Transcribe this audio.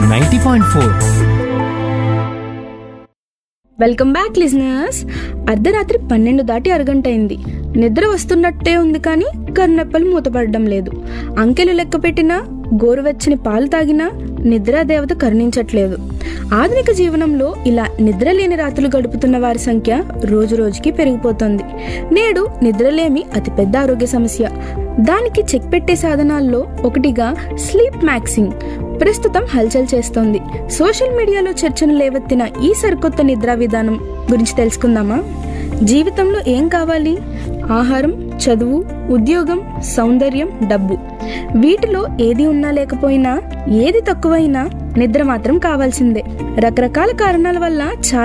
ninety point four welcome back listeners అర్ధరాత్రి పన్నెండు దాటి అరగంట అయింది నిద్ర వస్తున్నట్టే ఉంది కానీ కన్నెప్పలు మూతపడడం లేదు అంకెలు లెక్క పెట్టినా గోరువెచ్చని పాలు తాగినా నిద్రా దేవత కరుణించట్లేదు ఆధునిక జీవనంలో ఇలా నిద్రలేని రాత్రులు గడుపుతున్న వారి సంఖ్య రోజు రోజుకి పెరిగిపోతుంది నేడు నిద్రలేమి అతిపెద్ద ఆరోగ్య సమస్య దానికి చెక్ పెట్టే సాధనాల్లో ఒకటిగా స్లీప్ మ్యాక్సింగ్ ప్రస్తుతం హల్చల్ చేస్తోంది సోషల్ మీడియాలో చర్చను లేవెత్తిన ఈ సరికొత్త నిద్రా విధానం గురించి తెలుసుకుందామా జీవితంలో ఏం కావాలి ఆహారం చదువు ఉద్యోగం సౌందర్యం డబ్బు వీటిలో ఏది ఉన్నా లేకపోయినా ఏది తక్కువైనా నిద్ర మాత్రం కావాల్సిందే రకరకాల కారణాల వల్ల చాలా